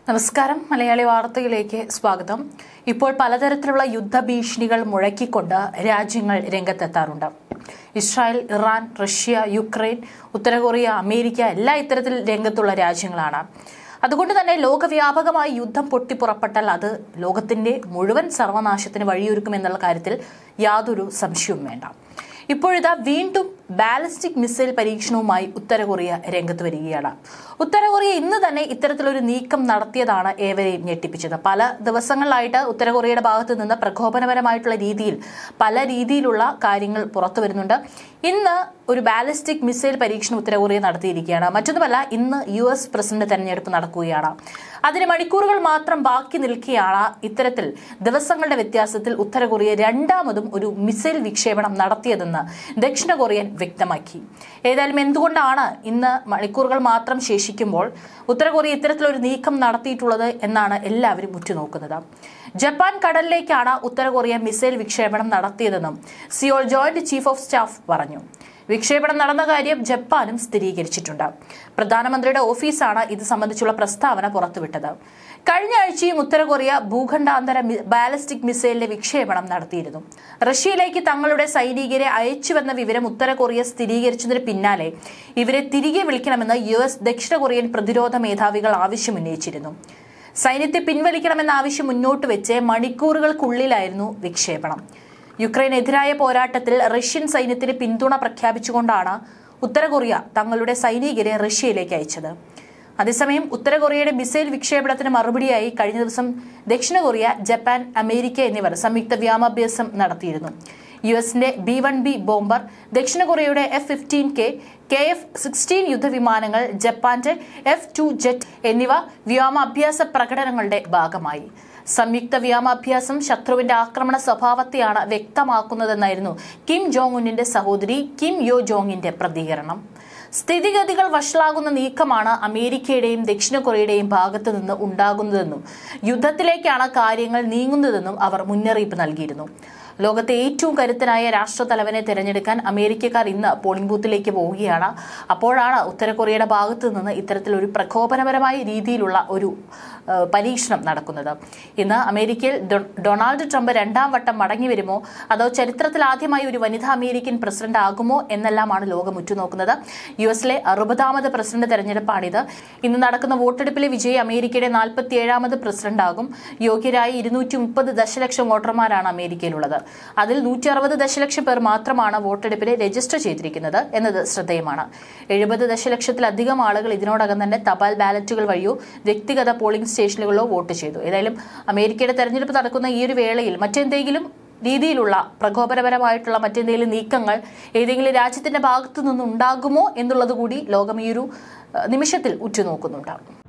നമസ്കാരം മലയാളി വാർത്തയിലേക്ക് സ്വാഗതം ഇപ്പോൾ പലതരത്തിലുള്ള യുദ്ധഭീഷണികൾ മുഴക്കിക്കൊണ്ട് രാജ്യങ്ങൾ രംഗത്തെത്താറുണ്ട് ഇസ്രായേൽ ഇറാൻ റഷ്യ യുക്രൈൻ ഉത്തര കൊറിയ അമേരിക്ക എല്ലാ ഇത്തരത്തിൽ രംഗത്തുള്ള രാജ്യങ്ങളാണ് അതുകൊണ്ട് തന്നെ ലോകവ്യാപകമായി യുദ്ധം പൊട്ടിപ്പുറപ്പെട്ടാൽ അത് ലോകത്തിന്റെ മുഴുവൻ സർവനാശത്തിന് വഴിയൊരുക്കുമെന്നുള്ള കാര്യത്തിൽ യാതൊരു സംശയവും വേണ്ട ഇപ്പോഴിതാ വീണ്ടും ബാലിസ്റ്റിക് മിസൈൽ പരീക്ഷണവുമായി ഉത്തര കൊറിയ രംഗത്ത് വരികയാണ് ഉത്തര കൊറിയ ഇന്ന് തന്നെ ഇത്തരത്തിലൊരു നീക്കം നടത്തിയതാണ് ഏവരെയും ഞെട്ടിപ്പിച്ചത് പല ദിവസങ്ങളിലായിട്ട് ഉത്തര കൊറിയയുടെ ഭാഗത്ത് നിന്ന് പ്രകോപനപരമായിട്ടുള്ള രീതിയിൽ പല രീതിയിലുള്ള കാര്യങ്ങൾ പുറത്തു വരുന്നുണ്ട് ഇന്ന് ഒരു ബാലിസ്റ്റിക് മിസൈൽ പരീക്ഷണം ഉത്തര കൊറിയ നടത്തിയിരിക്കുകയാണ് മറ്റൊന്നുമല്ല ഇന്ന് യു എസ് പ്രസിഡന്റ് തെരഞ്ഞെടുപ്പ് നടക്കുകയാണ് അതിന് മണിക്കൂറുകൾ മാത്രം ബാക്കി നിൽക്കെയാണ് ഇത്തരത്തിൽ ദിവസങ്ങളുടെ വ്യത്യാസത്തിൽ ഉത്തര കൊറിയ രണ്ടാമതും ഒരു മിസൈൽ വിക്ഷേപണം നടത്തിയതെന്ന് ദക്ഷിണ കൊറിയൻ വ്യക്തമാക്കി ഏതായാലും എന്തുകൊണ്ടാണ് ഇന്ന് മണിക്കൂറുകൾ മാത്രം ശേഷിക്കുമ്പോൾ ഉത്തര കൊറിയ ഇത്തരത്തിലൊരു നീക്കം നടത്തിയിട്ടുള്ളത് എന്നാണ് എല്ലാവരും ഉറ്റുനോക്കുന്നത് ജപ്പാൻ കടലിലേക്കാണ് ഉത്തര കൊറിയ മിസൈൽ വിക്ഷേപണം നടത്തിയതെന്നും Seoul joint chief of staff പറഞ്ഞു വിക്ഷേപണം നടന്ന കാര്യം ജപ്പാനും സ്ഥിരീകരിച്ചിട്ടുണ്ട് പ്രധാനമന്ത്രിയുടെ ഓഫീസാണ് ഇത് സംബന്ധിച്ചുള്ള പ്രസ്താവന പുറത്തുവിട്ടത് കഴിഞ്ഞ ആഴ്ചയും ഉത്തര കൊറിയ ഭൂഖണ്ഡാന്തര മി- ബാലിസ്റ്റിക് മിസൈലിന്റെ വിക്ഷേപണം നടത്തിയിരുന്നു റഷ്യയിലേക്ക് തങ്ങളുടെ സൈനികരെ അയച്ചുവെന്ന വിവരം ഉത്തര കൊറിയ സ്ഥിരീകരിച്ചതിന് പിന്നാലെ ഇവരെ തിരികെ വിളിക്കണമെന്ന് യു എസ് ദക്ഷിണ കൊറിയൻ പ്രതിരോധ മേധാവികൾ ആവശ്യമുന്നയിച്ചിരുന്നു സൈന്യത്തെ പിൻവലിക്കണമെന്ന ആവശ്യം മുന്നോട്ട് വെച്ച് മണിക്കൂറുകൾക്കുള്ളിലായിരുന്നു വിക്ഷേപണം യുക്രൈനെതിരായ പോരാട്ടത്തിൽ റഷ്യൻ സൈന്യത്തിന് പിന്തുണ പ്രഖ്യാപിച്ചുകൊണ്ടാണ് ഉത്തര കൊറിയ തങ്ങളുടെ സൈനികരെ റഷ്യയിലേക്ക് അയച്ചത് അതേസമയം ഉത്തര കൊറിയയുടെ മിസൈൽ വിക്ഷേപണത്തിന് മറുപടിയായി കഴിഞ്ഞ ദിവസം ദക്ഷിണ കൊറിയ ജപ്പാൻ അമേരിക്ക എന്നിവർ സംയുക്ത വ്യോമാഭ്യാസം നടത്തിയിരുന്നു യു എസിന്റെ ബി വൺ ബി ബോംബർ ദക്ഷിണ കൊറിയയുടെ F fifteen K K F sixteen യുദ്ധവിമാനങ്ങൾ ജപ്പാന്റെ എഫ് ടു ജെറ്റ് എന്നിവ വ്യോമാഭ്യാസ പ്രകടനങ്ങളുടെ ഭാഗമായി സംയുക്ത വ്യോമാഭ്യാസം ശത്രുവിന്റെ ആക്രമണ സ്വഭാവത്തെയാണ് വ്യക്തമാക്കുന്നതെന്നായിരുന്നു കിം ജോങ് ഉന്നിന്റെ സഹോദരി കിം യോ ജോങ്ങിന്റെ പ്രതികരണം സ്ഥിതിഗതികൾ വഷളാകുന്ന നീക്കമാണ് അമേരിക്കയുടെയും ദക്ഷിണ കൊറിയയുടെയും ഭാഗത്തു നിന്ന് ഉണ്ടാകുന്നതെന്നും യുദ്ധത്തിലേക്കാണ് കാര്യങ്ങൾ നീങ്ങുന്നതെന്നും അവർ മുന്നറിയിപ്പ് നൽകിയിരുന്നു ലോകത്തെ ഏറ്റവും കരുത്തനായ രാഷ്ട്രതലവനെ തിരഞ്ഞെടുക്കാൻ അമേരിക്കക്കാർ ഇന്ന് പോളിംഗ് ബൂത്തിലേക്ക് പോവുകയാണ് അപ്പോഴാണ് ഉത്തര കൊറിയയുടെ ഭാഗത്തു നിന്ന് ഇത്തരത്തിലൊരു പ്രകോപനപരമായ രീതിയിലുള്ള ഒരു ആ, പരീക്ഷണം നടക്കുന്നത് ഇന്ന് അമേരിക്കയിൽ ഡൊ- ഡൊണാൾഡ് ട്രംപ് രണ്ടാം വട്ടം മടങ്ങി വരുമോ അതോ ചരിത്രത്തിൽ ആദ്യമായി ഒരു വനിതാ അമേരിക്കൻ പ്രസിഡന്റ് ആകുമോ എന്നെല്ലാമാണ് ലോകം ഉറ്റുനോക്കുന്നത് യു എസിലെ അറുപതാമത് പ്രസിഡന്റ് തെരഞ്ഞെടുപ്പാണിത് ഇന്ന് നടക്കുന്ന വോട്ടെടുപ്പിലെ വിജയി അമേരിക്കയുടെ നാൽപ്പത്തിയേഴാമത് പ്രസിഡന്റ് ആകും യോഗ്യരായ ഇരുന്നൂറ്റി മുപ്പത് ദശലക്ഷം വോട്ടർമാരാണ് അമേരിക്കയിലുള്ളത് അതിൽ നൂറ്റി അറുപത് ദശലക്ഷം പേർ മാത്രമാണ് വോട്ടെടുപ്പിന് രജിസ്റ്റർ ചെയ്തിരിക്കുന്നത് എന്നത് ശ്രദ്ധേയമാണ് എഴുപത് ദശലക്ഷത്തിലധികം ആളുകൾ ഇതിനോടകം തന്നെ തപാൽ ബാലറ്റുകൾ വഴിയോ വ്യക്തിഗത പോളിംഗ് സ്റ്റേഷനുകളിലോ വോട്ട് ചെയ്തു ഏതായാലും അമേരിക്കയുടെ തെരഞ്ഞെടുപ്പ് നടക്കുന്ന ഈ ഒരു വേളയിൽ മറ്റെന്തെങ്കിലും രീതിയിലുള്ള പ്രകോപനപരമായിട്ടുള്ള മറ്റെന്തെങ്കിലും നീക്കങ്ങൾ ഏതെങ്കിലും രാജ്യത്തിന്റെ ഭാഗത്തു നിന്നുണ്ടാകുമോ എന്നുള്ളത് കൂടി ലോകം ഈ ഒരു ഏഹ്, നിമിഷത്തിൽ ഉറ്റുനോക്കുന്നുണ്ട്